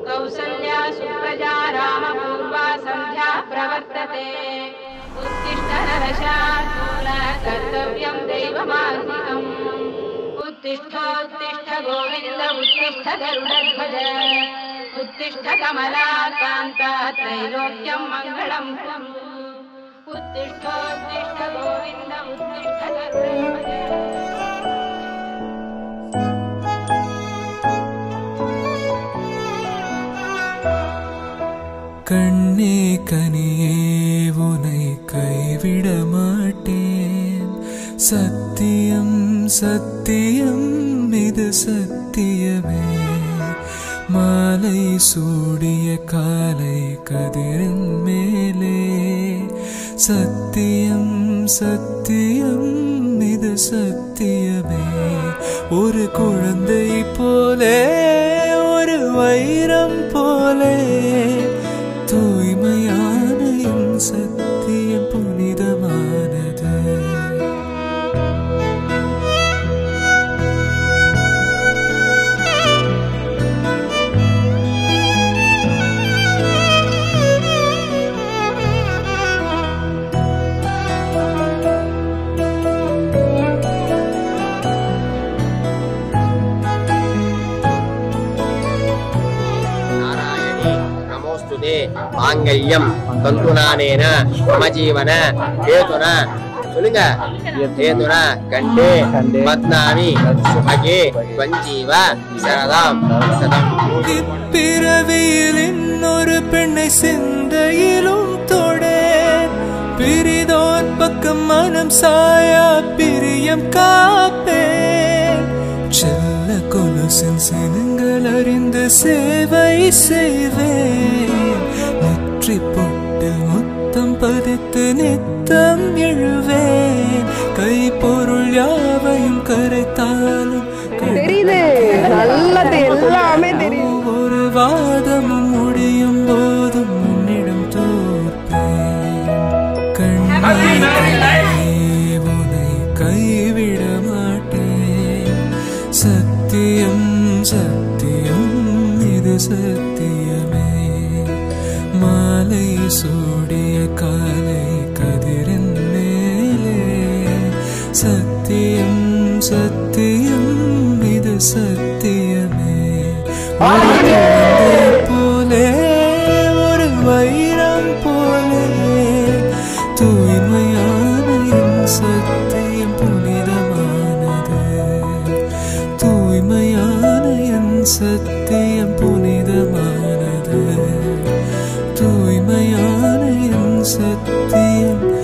कौसल्या सुप्रजा रामपूर्वा सन्ध्या प्रवर्तते उत्तिष्ठ नरशार्दूल कर्तव्यं दैवमान्वितम् उत्तिष्ठोत्तिष्ठ गोविन्द उत्तिष्ठ गरुडध्वज उत्तिष्ठ कमलाकान्त त्रैलोक्यं मङ्गलं कुरु उत्तिष्ठोत्तिष्ठ गोविन्द उत्तिष्ठ गरुडध्वज கண்ணே கனியே உனை கைவிட மாட்டேன் சத்தியம் சத்தியம் இது சத்தியமே மாலை சூடிய காலை கதிரின் மேலே சத்தியம் சத்தியம் இது சத்தியமே ஒரு குழந்தை போலே ஒரு வைரம் போலே தூய்மையான என் சத்தியம் புனிதமானது நாராயணி நமோஸ்துதே மாங்கல்யம் தந்துநானேன மம ஜீவன ஹேதுன சொல்லுங்க ஹேதுன கண்டே பத்னாமி சுபகே வஞ்சீவ சரதாம் சதம் இப்பிறவியில் இன்னொரு பெண்ணை சிந்தையிலும் தொடேன் பிரிதோர் பக்கம் மனம் சாயா பிரியம் காப்பேன் செல்ல கொலுசின் சினங்கள் அறிந்து சேவை செய்வேன் நெற்றி பொட்டு முத்தம் பதித்து நித்தம் எழுவேன் கை பொருள் யாவையும் கரைத்தாலும் தெரியுது நல்லா தெ- எல்லாமே தெரியுது ஒவ்வொரு வாதமும் முடியும் போதும் உன்னிடம் தோற்பேன் கண்ணே உன்னை கைவிட மாட்டேன் சத்தியம் சத்தியம் இது சத்தியமே மாலை சூடிய காலை கதிரின் மேலே சத்தியம் சத்தியம் இது சத்தியமே ஒரு குழந்தை போலே ஒரு வைரம் போலே தூய்மையான என் சத்தியம் புனிதமானது தூய்மையான என் சத்தியம் புனிதமானது தூய்மையான என் சத்தியம்